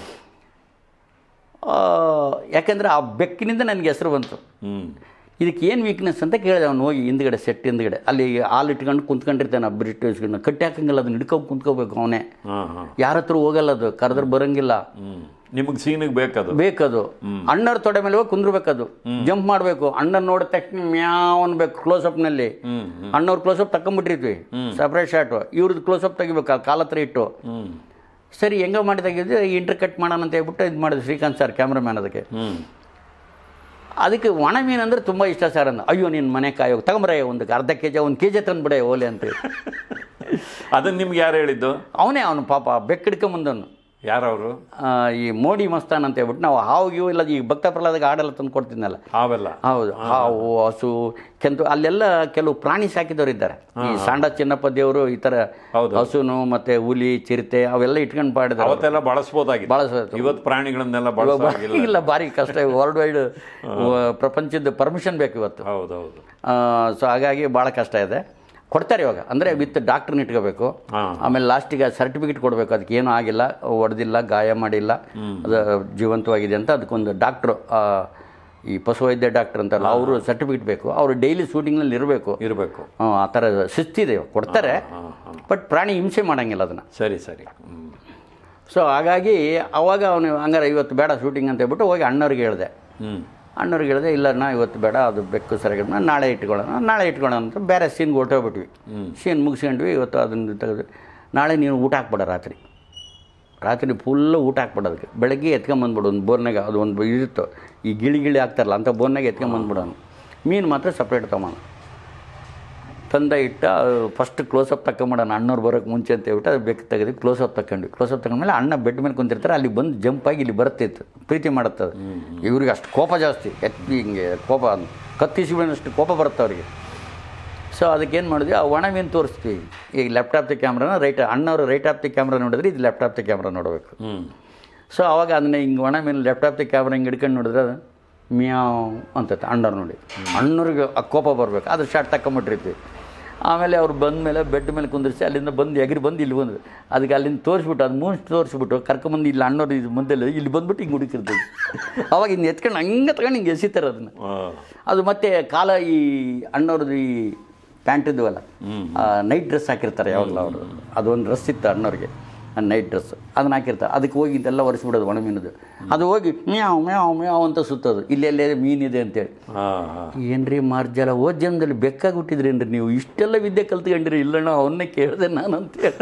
ಆ, ಯಾಕಂದ್ರೆ ಆ ಬೆಕ್ಕಿನಿಂದ ನನಗೆ ಹೆಸರು ಬಂತು ಹ್ಞೂ ಇದಕ್ಕೆ ಏನು ವೀಕ್ನೆಸ್ ಅಂತ ಕೇಳಿದೆ ಅವ್ನು ಹೋಗಿ ಹಿಂದ್ಗಡೆ ಸೆಟ್ ಹಿಂದ್ಗಡೆ ಅಲ್ಲಿ ಹಾಲು ಇಟ್ಕೊಂಡು ಕುಂತ್ಕೊಂಡಿರ್ತಾನೆ ಆ ಬ್ರಿಟಿಷ್ಗಳನ್ನ ಕಟ್ಟಿ ಹಾಕಂಗಿಲ್ಲ ಅದನ್ನ ಹಿಡ್ಕೊಂಡು ಕುಂತ್ಕೋಬೇಕು ಅವನೇ ಹಾಂ ಹಾಂ ಯಾರ ಹತ್ರ ಹೋಗಲ್ಲ ಅದು ಕರೆದ್ರೆ ಬರಂಗಿಲ್ಲ ಹ್ಞೂ ನಿಮಗೆ ಸೀನಿಗೆ ಬೇಕದು ಬೇಕದು ಅಣ್ಣರ ತೊಡೆ ಮೇಲೆ ಹೋಗಿ ಕುಂದ್ರಬೇಕದು ಜಂಪ್ ಮಾಡಬೇಕು ಅಣ್ಣನ ನೋಡಿದ ತಕ್ಷಣ ಮ್ಯಾವ್ ಅನ್ಬೇಕು ಕ್ಲೋಸಪ್ನಲ್ಲಿ ಹ್ಞೂ ಅಣ್ಣವ್ರ ಕ್ಲೋಸಪ್ ತಗೊಂಬಿಟ್ಟಿರ್ತೀವಿ ಸಪ್ರೇಟ್ ಶಾಟು ಇವ್ರದ್ದು ಕ್ಲೋಸಪ್ ತೆಗಿಬೇಕು ಆ ಕಾಲ ಹತ್ರ ಇಟ್ಟು ಹ್ಞೂ ಸರಿ ಹೆಂಗೋ ಮಾಡಿ ತೆಗಿದ್ರೆ ಇಂಟರ್ ಕಟ್ ಮಾಡೋಣ ಅಂತ ಹೇಳ್ಬಿಟ್ಟು ಇದು ಮಾಡಿದ್ರು ಶ್ರೀಕಾಂತ್ ಸರ್ ಕ್ಯಾಮ್ರಾಮ್ಯಾನ್ ಅದಕ್ಕೆ ಹ್ಞೂ ಅದಕ್ಕೆ ಒಣ ಮೀನು ಅಂದ್ರೆ ತುಂಬ ಇಷ್ಟ ಸರ್ ಅಂದ ಅಯ್ಯೋ ನಿನ್ನ ಮನೆ ಕಾಯೋಗಿ ತಗೊಂಬರ ಒಂದು ಅರ್ಧ ಕೆ ಜಿ ಒಂದು ಕೆ ಜಿ ತಂದುಬಿಡೆ ಓಲೆ ಅಂತೇಳಿ ಅದನ್ನ ನಿಮ್ಗೆ ಯಾರು ಹೇಳಿದ್ದು ಅವನೇ ಅವನು ಪಾಪ ಬೆಕ್ಕಿಡ್ಕೊಂಬಂದವನು ಯಾರವರು ಈ ಮೋಡಿ ಮಸ್ತಾನ್ ಅಂತ ಹೇಳ್ಬಿಟ್ಟು ನಾವು ಹಾವು ಗೀವು ಇಲ್ಲ ಈ ಭಕ್ತ ಪ್ರಹ್ಲಾದಕ್ಕೆ ಹಾಡೆಲ್ಲ ತಂದು ಕೊಡ್ತಿದ್ನಲ್ಲ ಹಾವೆಲ್ಲ ಹೌದು ಹಾವು ಹಸು ಕೆಂತು ಅಲ್ಲೆಲ್ಲ ಕೆಲವು ಪ್ರಾಣಿ ಸಾಕಿದವರು ಇದ್ದಾರೆ ಈ ಸಾಂಡ ಚಿನ್ನಪ್ಪ ದೇವರು ಈ ಥರ ಹೌದು. ಹಸುನು ಮತ್ತೆ ಹುಲಿ ಚಿರತೆ ಅವೆಲ್ಲ ಇಟ್ಕೊಂಡು ಮಾಡಿದ್ದಾರೆ ಅವತ್ತೆಲ್ಲ ಬಳಸ್ಬೋದಾಗಿತ್ತು ಬಳಸ ಇವತ್ತು ಪ್ರಾಣಿಗಳನ್ನೆಲ್ಲ ಬಳಸೋಗಿಲ್ಲ ಇಲ್ಲ ಭಾರಿ ಕಷ್ಟ ವರ್ಲ್ಡ್ ವೈಡ್ ಪ್ರಪಂಚದ ಪರ್ಮಿಷನ್ ಬೇಕು ಇವತ್ತು ಹೌದೌದು ಸೊ ಹಾಗಾಗಿ ಭಾಳ ಕಷ್ಟ ಇದೆ ಕೊಡ್ತಾರೆ ಇವಾಗ ಅಂದರೆ ವಿತ್ ಡಾಕ್ಟ್ರನ್ನ ಇಟ್ಕೋಬೇಕು ಹಾಂ ಆಮೇಲೆ ಲಾಸ್ಟಿಗೆ ಸರ್ಟಿಫಿಕೇಟ್ ಕೊಡಬೇಕು ಅದಕ್ಕೆ ಏನೂ ಆಗಿಲ್ಲ ಹೊಡೆದಿಲ್ಲ ಗಾಯ ಮಾಡಿಲ್ಲ ಅದು ಜೀವಂತವಾಗಿದೆ ಅಂತ ಅದಕ್ಕೊಂದು ಡಾಕ್ಟ್ರು ಈ ಪಶುವೈದ್ಯ ಡಾಕ್ಟರ್ ಅಂತಲ್ಲ ಅವರು ಸರ್ಟಿಫಿಕೇಟ್ ಬೇಕು ಅವರು ಡೈಲಿ ಶೂಟಿಂಗ್ನಲ್ಲಿ ಇರಬೇಕು ಇರಬೇಕು ಆ ಥರ ಶಿಸ್ತಿದೆ ಕೊಡ್ತಾರೆ ಹಾಂ ಹಾಂ ಬಟ್ ಪ್ರಾಣಿ ಹಿಂಸೆ ಮಾಡಂಗಿಲ್ಲ ಅದನ್ನು ಸರಿ ಸರಿ ಹ್ಞೂ ಸೊ ಹಾಗಾಗಿ ಅವಾಗ ಅವನು ಹಂಗಾರೆ ಇವತ್ತು ಬೇಡ ಶೂಟಿಂಗ್ ಅಂತ ಹೇಳ್ಬಿಟ್ಟು ಹೋಗಿ ಅಣ್ಣವ್ರಿಗೆ ಹೇಳಿದೆ ಹ್ಞೂ ಅಣ್ಣವ್ರಿಗೆ ಹೇಳಿದೆ ಇಲ್ಲ ನಾ ಇವತ್ತು ಬೇಡ ಅದು ಬೆಕ್ಕು ಸರಿಯಾಗಿ ನಾಳೆ ಇಟ್ಕೊಳ್ಳೋಣ ನಾಳೆ ಇಟ್ಕೊಳ್ಳೋಣ ಅಂತ ಬೇರೆ ಸೀನ್ಗೆ ಹೊರಟೋಗ್ಬಿಟ್ವಿ ಸೀನ್ ಮುಗಿಸ್ಕೊಂಡ್ವಿ ಇವತ್ತು ಅದನ್ನು ತೆಗೆದು ನಾಳೆ ನೀನು ಊಟ ಹಾಕ್ಬೇಡ ರಾತ್ರಿ ರಾತ್ರಿ ಫುಲ್ಲು ಊಟ ಹಾಕ್ಬೇಡ ಅದಕ್ಕೆ ಬೆಳಗ್ಗೆ ಎತ್ಕೊಂಬಂದ್ಬಿಡು ಒಂದು ಬೋರ್ನಾಗ ಅದು ಒಂದು ಇರುತ್ತೋ ಈ ಗಿಳಿ ಗಿಳಿ ಹಾಕ್ತಾರಲ್ಲ ಅಂಥ ಬೋರ್ನಾಗ ಎತ್ಕೊಂಬಂದ್ಬಿಡೋನು ಮೀನು ಮಾತ್ರ ಸಪ್ರೇಟ್ ತೊಗೊಳೋಣ ತಂದ ಇಟ್ಟ ಫಸ್ಟ್ ಕ್ಲೋಸಪ್ ತಗೊಂಬಿಡೋಣ ಅಣ್ಣವ್ರು ಬರೋಕ್ಕೆ ಮುಂಚೆ ಅಂತ ಹೇಳ್ಬಿಟ್ಟು ಅದು ಬೆಕ್ಕು ತೆಗೆದು ಕ್ಲೋಸಪ್ ತಗೊಂಡ್ವಿ ಕ್ಲೋಸಪ್ ತಗೊಂಡ್ಮೇಲೆ ಅಣ್ಣ ಬೆಡ್ ಮೇಲೆ ಕುಂತಿರ್ತಾರೆ ಅಲ್ಲಿ ಬಂದು ಜಂಪ್ ಆಗಿ ಇಲ್ಲಿ ಬರ್ತಿತ್ತು ಪ್ರೀತಿ ಮಾಡುತ್ತೆ ಅದು ಇವ್ರಿಗೆ ಅಷ್ಟು ಕೋಪ ಜಾಸ್ತಿ ಎತ್ತಿ ಹಿಂಗೆ ಕೋಪ ಕತ್ತಿಸಿ ಅಷ್ಟು ಕೋಪ ಬರುತ್ತೆ ಅವರಿಗೆ ಸೊ ಅದಕ್ಕೇನು ಮಾಡಿದ್ವಿ ಆ ಒಣ ಮೀನು ತೋರಿಸ್ತೀವಿ ಈಗ ಲ್ಯಾಪ್ಟಾಪ್ ದ ಕ್ಯಾಮ್ರಾನ ರೈಟ್ ಅಣ್ಣವರು ರೈಟ್ ಆಫ್ ದ ಕ್ಯಾಮ್ರಾ ನೋಡಿದ್ರೆ ಇದು ಲ್ಯಾಪ್ಟಾಪ್ ದ ಕ್ಯಾಮ್ರಾ ನೋಡಬೇಕು ಹ್ಞೂ ಸೊ ಅವಾಗ ಅದನ್ನ ಹಿಂಗೆ ಒಣ ಮೀನು ಲ್ಯಾಪ್ಟಾಪ್ ದ ಕ್ಯಾಮ್ರಾ ಹಿಂಗೆ ಹಿಡ್ಕೊಂಡು ನೋಡಿದ್ರೆ ಅದು ಮ್ಯಾವ್ ಅಂತೈತೆ ಅಣ್ಣವ್ರು ನೋಡಿ ಅಣ್ಣವ್ರಿಗೆ ಆ ಕೋಪ ಬರಬೇಕು ಅದ್ರ ಶಾರ್ಟ್ ತಗೊಂಬಿಟ್ಟಿರ್ತೀವಿ ಆಮೇಲೆ ಅವ್ರು ಬಂದ ಮೇಲೆ ಬೆಡ್ ಮೇಲೆ ಕುಂದಿರಿಸಿ ಅಲ್ಲಿಂದ ಬಂದು ಎಗರಿ ಬಂದು ಇಲ್ಲಿ ಬಂದು ಅದಕ್ಕೆ ಅಲ್ಲಿಂದ ತೋರಿಸ್ಬಿಟ್ಟು ಅದು ಮೂನ್ ತೋರಿಸ್ಬಿಟ್ಟು ಕರ್ಕೊಂಬಂದು ಇಲ್ಲಿ ಅಣ್ಣವ್ರು ಇದು ಮುಂದೆ ಇಲ್ಲಿ ಬಂದ್ಬಿಟ್ಟು ಹಿಂಗೆ ಹುಡುಕಿರ್ತೀವಿ ಅವಾಗ ಇನ್ನು ಎತ್ಕೊಂಡು ಹಂಗೆ ತಗೊಂಡು ಹಿಂಗೆ ಎಸಿತಾರೆ ಅದನ್ನು ಹಾಂ ಅದು ಮತ್ತೆ ಕಾಲ ಈ ಅಣ್ಣವ್ರದ್ದು ಈ ಪ್ಯಾಂಟ್ ಇದ್ವಲ್ಲ ನೈಟ್ ಡ್ರೆಸ್ ಹಾಕಿರ್ತಾರೆ ಯಾವಾಗಲೂ ಅವರು ಅದೊಂದು ಡ್ರೆಸ್ ಇತ್ತು ಅಣ್ಣವ್ರಿಗೆ ನೈಟ್ ಡ್ರೆಸ್ ಅದನ್ನ ಹಾಕಿರ್ತಾರೆ ಅದಕ್ಕೆ ಹೋಗಿ ಇದೆಲ್ಲ ಒರೆಸ್ಬಿಡೋದು ಒಣ ಮೀನದು ಅದು ಹೋಗಿ ಮ್ಯಾವ್ ಮ್ಯಾವ್ ಮ್ಯಾವ್ ಅಂತ ಸುತ್ತೋದು ಇಲ್ಲೆಲ್ಲೇ ಮೀನಿದೆ ಅಂತೇಳಿ ಹಾಂ ಹಾಂ ಏನ್ರಿ ಮಾರ್ಜಲ ಓದ್ ಜನ್ಮದಲ್ಲಿ ಬೆಕ್ಕಾಗಿ ಹುಟ್ಟಿದ್ರೇನ್ರಿ ನೀವು ಇಷ್ಟೆಲ್ಲ ವಿದ್ಯೆ ಕಲ್ತ್ಕೊಂಡ್ರಿ ಇಲ್ಲಣ್ಣ ಅವನ್ನೇ ಕೇಳಿದೆ ನಾನು ಅಂತೇಳಿ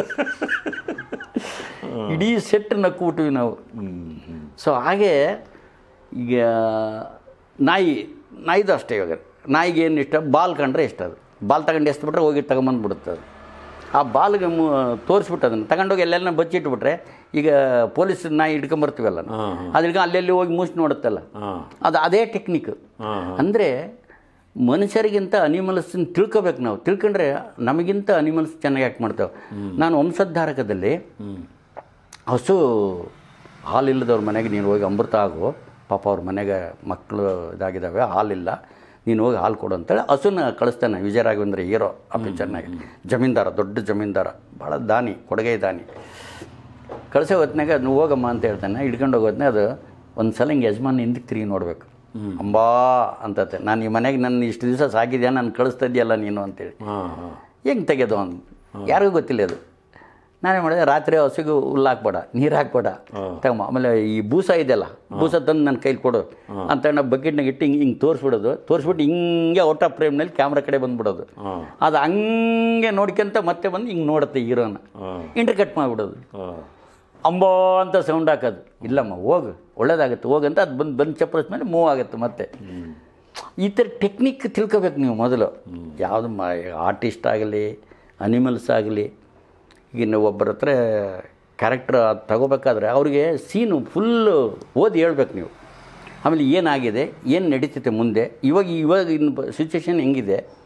ಇಡೀ ಸೆಟ್ ನಕ್ಕು ನಾವು ಸೊ ಹಾಗೆ ಈಗ ನಾಯಿ ನಾಯಿದು ಅಷ್ಟೇ ಇವಾಗ ನಾಯಿಗೆ ಏನು ಇಷ್ಟ ಬಾಲ್ ಕಂಡ್ರೆ ಇಷ್ಟ ಅದು ಬಾಲ್ ತಗೊಂಡು ಎಸ್ಬಿಟ್ರೆ ಹೋಗಿ ತಗೊಂಬಂದ್ಬಿಡುತ್ತೆ ಅದು ಆ ಬಾಲ್ಗೆ ಮು ತೋರಿಸ್ಬಿಟ್ಟು ಅದನ್ನು ತಗೊಂಡೋಗಿ ಎಲ್ಲೆಲ್ಲ ಬಚ್ಚಿಟ್ಬಿಟ್ರೆ ಈಗ ಪೊಲೀಸ್ ನಾಯಿ ಹಿಡ್ಕೊಂಬರ್ತೀವಲ್ಲ ನಾವು. ಹಾಂ ಅದು ಹಿಡ್ಕೊಂಡು ಅಲ್ಲೆಲ್ಲಿ ಹೋಗಿ ಮೂಸಿ ನೋಡುತ್ತಲ್ಲ ಹಾಂ ಅದು ಅದೇ ಟೆಕ್ನಿಕ್ ಹಾಂ ಅಂದರೆ ಮನುಷ್ಯರಿಗಿಂತ ಅನಿಮಲ್ಸನ್ನ ತಿಳ್ಕೊಬೇಕು ನಾವು ತಿಳ್ಕೊಂಡ್ರೆ ನಮಗಿಂತ ಅನಿಮಲ್ಸ್ ಚೆನ್ನಾಗಿ ಆ್ಯಕ್ಟ್ ಮಾಡ್ತೇವೆ ನಾನು ವಂಶೋದ್ಧಾರಕದಲ್ಲಿ ಹ್ಞೂ ಹಸು ಹಾಲಿಲ್ಲದವ್ರ ಮನೆಗೆ ನೀನು ಹೋಗಿ ಅಮೃತ ಆಗು ಪಾಪ ಅವ್ರ ಮನೆಗೆ ಮಕ್ಕಳು ಇದಾಗಿದ್ದಾವೆ ಹಾಲಿಲ್ಲ ನೀನು ಹೋಗಿ ಹಾಲು ಕೊಡು ಅಂತೇಳಿ ಹಸುನ ಕಳಿಸ್ತಾನೆ ವಿಜಯ ರಾಘವೇಂದ್ರ ಹೀರೋ ಆ ಪಿಕ್ಚರ್ನಾಗೆ ಜಮೀನ್ದಾರ ದೊಡ್ಡ ಜಮೀನ್ದಾರ ಭಾಳ ದಾನಿ ಕೊಡುಗೆ ದಾನಿ ಕಳಿಸೋ ಹೊತ್ನಾಗ ಅದನ್ನ ಹೋಗಮ್ಮ ಅಂತ ಹೇಳ್ತಾನೆ ಹಿಡ್ಕೊಂಡು ಹೋಗೋದ್ನೇ ಅದು ಒಂದು ಸಲ ಹಿಂಗೆ ಯಜಮಾನ್ ಹಿಂದಕ್ಕೆ ತಿರುಗಿ ನೋಡಬೇಕು ಅಂಬಾ ಅಂತತೆ ನಾನು ಈ ಮನೆಗೆ ನನ್ನ ಇಷ್ಟು ದಿವಸ ಸಾಕಿದ್ಯಾ ನಾನು ಕಳಿಸ್ತಾ ಇದೆಯಲ್ಲ ನೀನು ಅಂತೇಳಿ ಹಾಂ ಹಾಂ ಹೆಂಗೆ ತೆಗೆದು ಅವ್ನು ಯಾರಿಗೂ ಗೊತ್ತಿಲ್ಲ ಅದು ನಾನೇ ಮಾಡಿದೆ ರಾತ್ರಿ ಹಸಿಗೂ ಹುಲ್ಲು ಹಾಕ್ಬೇಡ ನೀರು ಹಾಕ್ಬೇಡ ತಗೊಂಬ ಆಮೇಲೆ ಈ ಬೂಸ ಇದೆಯಲ್ಲ ಬೂಸ ತಂದು ನನ್ನ ಕೈಲಿ ಕೊಡು ಅಂತ ನಾವು ಬಕೆಟ್ನಾಗ ಇಟ್ಟು ಹಿಂಗೆ ಹಿಂಗೆ ತೋರಿಸ್ಬಿಡೋದು ತೋರಿಸ್ಬಿಟ್ಟು ಹಿಂಗೆ ಔಟ್ ಆಫ್ ಫ್ರೇಮ್ನಲ್ಲಿ ಕ್ಯಾಮ್ರಾ ಕಡೆ ಬಂದ್ಬಿಡೋದು ಹಾಂ ಅದು ಹಂಗೆ ನೋಡ್ಕೊಂತ ಮತ್ತೆ ಬಂದು ಹಿಂಗೆ ನೋಡುತ್ತೆ ಹೀರೋನ ಹಾಂ ಇಂಟರ್ ಕಟ್ ಮಾಡಿಬಿಡೋದು ಹಾಂ ಅಂಬೋ ಅಂತ ಸೌಂಡ್ ಹಾಕೋದು ಇಲ್ಲಮ್ಮ ಹೋಗು ಒಳ್ಳೇದಾಗುತ್ತೆ ಹೋಗಂತ ಅದು ಬಂದು ಬಂದು ಚಪ್ಪರಿಸ್ ಮೇಲೆ ಮೂವ್ ಆಗುತ್ತೆ ಮತ್ತೆ ಈ ಥರ ಟೆಕ್ನಿಕ್ ತಿಳ್ಕೊಬೇಕು ನೀವು ಮೊದಲು ಯಾವುದು ಮ ಆರ್ಟಿಸ್ಟ್ ಆಗಲಿ ಅನಿಮಲ್ಸ್ ಆಗಲಿ ಈಗ ನೀವು ಒಬ್ಬರ ಹತ್ರ ಕ್ಯಾರೆಕ್ಟರ್ ಅದು ತಗೋಬೇಕಾದ್ರೆ ಅವ್ರಿಗೆ ಸೀನು ಫುಲ್ಲು ಓದಿ ಹೇಳ್ಬೇಕು ನೀವು ಆಮೇಲೆ ಏನಾಗಿದೆ ಏನು ನಡೀತೈತೆ ಮುಂದೆ ಇವಾಗ ಇವಾಗ ಇನ್ನು ಸಿಚುವೇಶನ್ ಹೆಂಗಿದೆ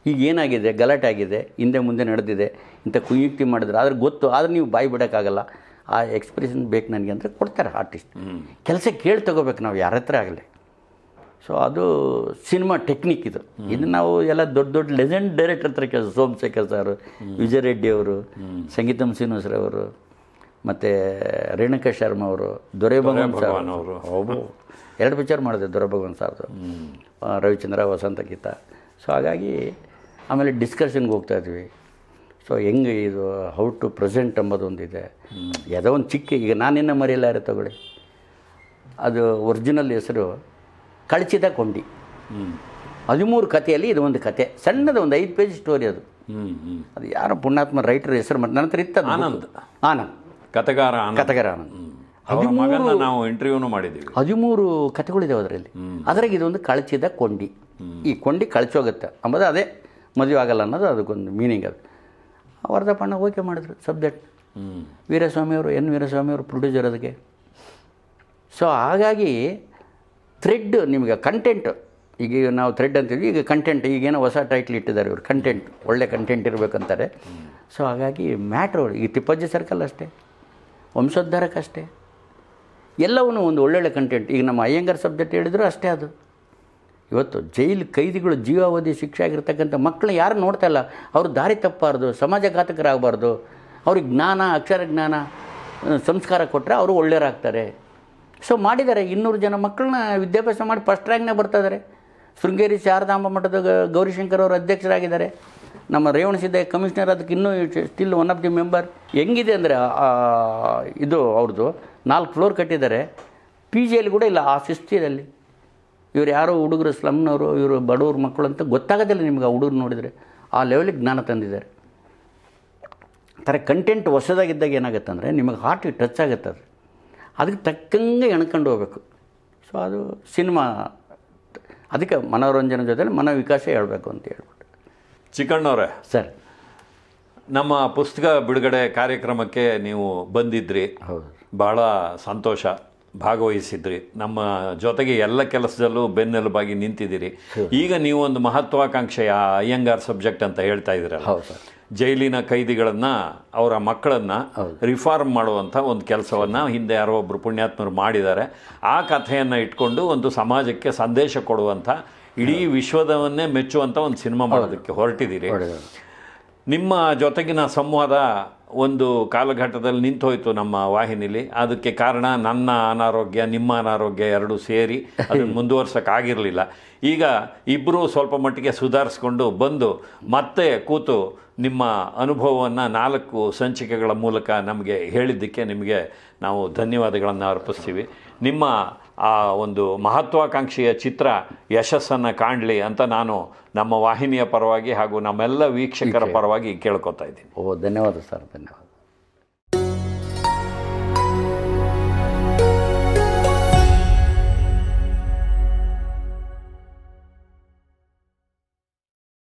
ಈಗ ಏನಾಗಿದೆ ಗಲಾಟೆ ಆಗಿದೆ ಹಿಂದೆ ಮುಂದೆ ನಡೆದಿದೆ ಇಂಥ ಕುಯುಕ್ತಿ ಮಾಡಿದ್ರೆ ಆದ್ರೆ ಗೊತ್ತು ಆದ್ರೆ ನೀವು ಬಾಯಿ ಬಿಡೋಕ್ಕಾಗಲ್ಲ ಆ ಎಕ್ಸ್ಪ್ರೆಷನ್ ಬೇಕು ನನಗೆ ಅಂದರೆ ಕೊಡ್ತಾರೆ ಆರ್ಟಿಸ್ಟ್ ಕೆಲಸ ಕೇಳಿ ತಗೋಬೇಕು ನಾವು ಯಾರ ಹತ್ರ ಆಗಲಿ ಸೊ ಅದು ಸಿನಿಮಾ ಟೆಕ್ನಿಕ್ ಇದು ಇದು ನಾವು ಎಲ್ಲ ದೊಡ್ಡ ದೊಡ್ಡ ಲೆಜೆಂಡ್ ಡೈರೆಕ್ಟರ್ ಹತ್ರ ಕೆಲಸ ಸೋಮಶೇಖರ್ ಸರ್ ವಿಜಯ ರೆಡ್ಡಿ ಅವರು ಸಂಗೀತಂ ಶ್ರೀನಿವಾಸರ್ ಅವರು ಮತ್ತು ರೇಣುಕಾ ಶರ್ಮಾ ಅವರು ದೊರೆ ಭಗವಾನ್ ಸರ್ ಭಗವಾನ್ ಅವರು. ಒಬ್ಬ ಎರಡು ಪಿಕ್ಚರ್ ಮಾಡಿದೆ ದೊರೆ ಭಗವಾನ್ ಸರ್ದು ಆ, ರವಿಚಂದ್ರ ವಸಂತ ಗೀತ ಸೊ ಹಾಗಾಗಿ ಆಮೇಲೆ ಡಿಸ್ಕಷನ್ಗೆ ಹೋಗ್ತಾ ಇದ್ವಿ ಸೊ ಹೆಂಗೆ ಇದು ಹೌ ಟು ಪ್ರೆಸೆಂಟ್ ಅಂಬೋದೊಂದಿದೆ ಯಾವುದೋ ಒಂದು ಚಿಕ್ಕ ಈಗ ನಾನಿನ್ನ ಮರೆಯಲಾರೆ ತಗೊಳ್ಳಿ ಅದು ಒರಿಜಿನಲ್ ಹೆಸರು ಕಳಚಿದ ಕೊಂಡಿ ಹ್ಞೂ ಹದಿಮೂರು ಕಥೆಯಲ್ಲಿ ಇದು ಒಂದು ಕತೆ ಸಣ್ಣದು ಒಂದು ಐದು ಪೇಜ್ ಸ್ಟೋರಿ ಅದು ಹ್ಞೂ ಹ್ಞೂ ಅದು ಯಾರೋ ಪುಣ್ಯಾತ್ಮ ರೈಟರ್ ಹೆಸರು ಮಾಡಿ ನನ್ನ ಹತ್ರ ಇತ್ತದು ಆನಂದ್. ಆನಂದ್ ಕಥೆಗಾರ ಆನಂದ್. ಕಥೆಗಾರ ಆನಂದ್ ಅವ್ರ ಮಗನ ನಾವು ಇಂಟರ್ವ್ಯೂನು ಮಾಡಿದ್ದೀವಿ ಹದಿಮೂರು ಕಥೆಗಳಿದೆ ಅದರಲ್ಲಿ ಅದ್ರಾಗ ಇದೊಂದು ಕಳಚಿದ ಕೊಂಡಿ ಈ ಕೊಂಡಿ ಕಳಚೋಗುತ್ತೆ ಅಂಬೋದು ಅದೇ ಮದುವೆ ಆಗಲ್ಲ ಅನ್ನೋದು ಅದಕ್ಕೊಂದು ಮೀನಿಂಗ್ ಅದು ವರದಪ್ಪಣ್ಣ ಓಕೆ ಮಾಡಿದ್ರು ಸಬ್ಜೆಕ್ಟ್ ಹ್ಞೂ ವೀರಸ್ವಾಮಿಯವರು ಎನ್ ವೀರಸ್ವಾಮಿಯವರು ಪ್ರೊಡ್ಯೂಸರ್ ಅದಕ್ಕೆ ಸೊ ಹಾಗಾಗಿ ಥ್ರೆಡ್ ನಿಮಗೆ ಕಂಟೆಂಟ್ ಈಗ ನಾವು ಥ್ರೆಡ್ ಅಂತೀವಿ ಈಗ ಕಂಟೆಂಟ್ ಈಗೇನೋ ಹೊಸ ಟೈಟ್ಲ್ ಇಟ್ಟಿದ್ದಾರೆ ಇವರು ಕಂಟೆಂಟ್ ಒಳ್ಳೆ ಕಂಟೆಂಟ್ ಇರಬೇಕಂತಾರೆ ಸೊ ಹಾಗಾಗಿ ಮ್ಯಾಟ್ರ್ ಈಗ ತಿಪ್ಪಜ್ಜಿ ಸರ್ಕಲ್ ಅಷ್ಟೇ ವಂಶೋದ್ಧಾರಕ್ಕೆ ಅಷ್ಟೇ ಎಲ್ಲವನ್ನೂ ಒಂದು ಒಳ್ಳೊಳ್ಳೆ ಕಂಟೆಂಟ್ ಈಗ ನಮ್ಮ ಅಯ್ಯಂಗಾರ್ ಸಬ್ಜೆಕ್ಟ್ ಹೇಳಿದ್ರು ಅಷ್ಟೇ ಅದು ಇವತ್ತು ಜೈಲು ಕೈದಿಗಳು ಜೀವಾವಧಿ ಶಿಕ್ಷೆ ಆಗಿರ್ತಕ್ಕಂಥ ಮಕ್ಕಳು ಯಾರು ನೋಡ್ತಾ ಇಲ್ಲ ಅವರು ದಾರಿ ತಪ್ಪಬಾರ್ದು ಸಮಾಜಘಾತಕರಾಗಬಾರ್ದು ಅವ್ರಿಗೆ ಜ್ಞಾನ ಅಕ್ಷರ ಜ್ಞಾನ ಆ, ಸಂಸ್ಕಾರ ಕೊಟ್ಟರೆ ಅವರು ಒಳ್ಳೆಯರಾಗ್ತಾರೆ ಸೊ ಮಾಡಿದ್ದಾರೆ ಇನ್ನೂರು ಜನ ಮಕ್ಕಳನ್ನ ವಿದ್ಯಾಭ್ಯಾಸ ಮಾಡಿ ಫಸ್ಟ್ ರ್ಯಾಂಕ್ನೇ ಬರ್ತಾ ಇದ್ದಾರೆ ಶೃಂಗೇರಿ ಶಾರದಾಂಬ ಮಠದ ಗ- ಗೌರಿಶಂಕರ್ ಅವರು ಅಧ್ಯಕ್ಷರಾಗಿದ್ದಾರೆ ನಮ್ಮ ರೇವಣಸಿದ್ದ ಕಮಿಷನರ್ ಅದಕ್ಕೆ ಇನ್ನೂ still one of the member ಹೆಂಗಿದೆ ಅಂದರೆ ಇದು ಅವ್ರದ್ದು ನಾಲ್ಕು ಫ್ಲೋರ್ ಕಟ್ಟಿದ್ದಾರೆ ಪಿ ಜಿಯಲ್ಲಿ ಕೂಡ ಇಲ್ಲ ಆ ಶಿಸ್ತಿದಲ್ಲಿ ಇವ್ರು ಯಾರೋ ಹುಡುಗರು ಸ್ಲಮ್ನವರು ಇವರು ಬಡವ್ರ ಮಕ್ಕಳು ಅಂತ ಗೊತ್ತಾಗೋದಿಲ್ಲ ನಿಮ್ಗೆ ಆ ಹುಡುಗರು ನೋಡಿದರೆ ಆ ಲೆವೆಲಿಗೆ ಜ್ಞಾನ ತಂದಿದ್ದಾರೆ ಥರ ಕಂಟೆಂಟ್ ಹೊಸದಾಗಿದ್ದಾಗ ಏನಾಗುತ್ತೆ ಅಂದರೆ ನಿಮಗೆ ಹಾರ್ಟಿಗೆ ಟಚ್ ಆಗುತ್ತೆ ಅದು ಅದಕ್ಕೆ ತಕ್ಕಂಗೆ ಎಣ್ಕೊಂಡು ಹೋಗ್ಬೇಕು ಸೊ ಅದು ಸಿನಿಮಾ ಅದಕ್ಕೆ ಮನೋರಂಜನೆ ಜೊತೆ ಮನೋವಿಕಾಸ ಹೇಳಬೇಕು ಅಂತ ಹೇಳ್ಬಿಟ್ಟು ಚಿಕ್ಕಣ್ಣವ್ರೆ ಸರ್ ನಮ್ಮ ಪುಸ್ತಕ ಬಿಡುಗಡೆ ಕಾರ್ಯಕ್ರಮಕ್ಕೆ ನೀವು ಬಂದಿದ್ರಿ ಹೌದು ಭಾಳ ಸಂತೋಷ ಭಾಗವಹಿಸಿದ್ರಿ ನಮ್ಮ ಜೊತೆಗೆ ಎಲ್ಲ ಕೆಲಸದಲ್ಲೂ ಬೆನ್ನೆಲುಬಾಗಿ ನಿಂತಿದ್ದೀರಿ ಈಗ ನೀವು ಒಂದು ಮಹತ್ವಾಕಾಂಕ್ಷೆಯ ಅಯ್ಯಂಗಾರ್ ಸಬ್ಜೆಕ್ಟ್ ಅಂತ ಹೇಳ್ತಾ ಇದ್ದೀರಲ್ಲ ಹೌದು ಸರ್ ಜೈಲಿನ ಕೈದಿಗಳನ್ನ ಅವರ ಮಕ್ಕಳನ್ನ ರಿಫಾರ್ಮ್ ಮಾಡುವಂಥ ಒಂದು ಕೆಲಸವನ್ನ ಹಿಂದೆ ಯಾರೋ ಒಬ್ರು ಪುಣ್ಯಾತ್ಮರು ಮಾಡಿದ್ದಾರೆ ಆ ಕಥೆಯನ್ನು ಇಟ್ಕೊಂಡು ಒಂದು ಸಮಾಜಕ್ಕೆ ಸಂದೇಶ ಕೊಡುವಂಥ ಇಡೀ ವಿಶ್ವದವನ್ನೇ ಮೆಚ್ಚುವಂಥ ಒಂದು ಸಿನಿಮಾ ಮಾಡೋದಕ್ಕೆ ಹೊರಟಿದ್ದೀರಿ ನಿಮ್ಮ ಜೊತೆಗಿನ ಸಂವಾದ ಒಂದು ಕಾಲಘಟ್ಟದಲ್ಲಿ ನಿಂತೋಯ್ತು ನಮ್ಮ ವಾಹಿನಿಲಿ ಅದಕ್ಕೆ ಕಾರಣ ನನ್ನ ಅನಾರೋಗ್ಯ ನಿಮ್ಮ ಅನಾರೋಗ್ಯ ಎರಡು ಸೇರಿ ಅದನ್ನು ಮುಂದುವರ್ಸೋಕ್ಕಾಗಿರಲಿಲ್ಲ ಈಗ ಇಬ್ಬರು ಸ್ವಲ್ಪ ಮಟ್ಟಿಗೆ ಸುಧಾರಿಸ್ಕೊಂಡು ಬಂದು ಮತ್ತೆ ಕೂತು ನಿಮ್ಮ ಅನುಭವವನ್ನು ನಾಲ್ಕು ಸಂಚಿಕೆಗಳ ಮೂಲಕ ನಮಗೆ ಹೇಳಿದ್ದಕ್ಕೆ ನಿಮಗೆ ನಾವು ಧನ್ಯವಾದಗಳನ್ನು ಅರ್ಪಿಸ್ತೀವಿ ನಿಮ್ಮ ಆ ಒಂದು ಮಹತ್ವಾಕಾಂಕ್ಷೆಯ ಚಿತ್ರ ಯಶಸ್ಸನ್ನು ಕಾಣಲಿ ಅಂತ ನಾನು ನಮ್ಮ ವಾಹಿನಿಯ ಪರವಾಗಿ ಹಾಗೂ ನಮ್ಮೆಲ್ಲ ವೀಕ್ಷಕರ ಪರವಾಗಿ ಕೇಳ್ಕೊತಾ ಇದ್ದೀನಿ ಓ ಧನ್ಯವಾದ ಸರ್ ಧನ್ಯವಾದ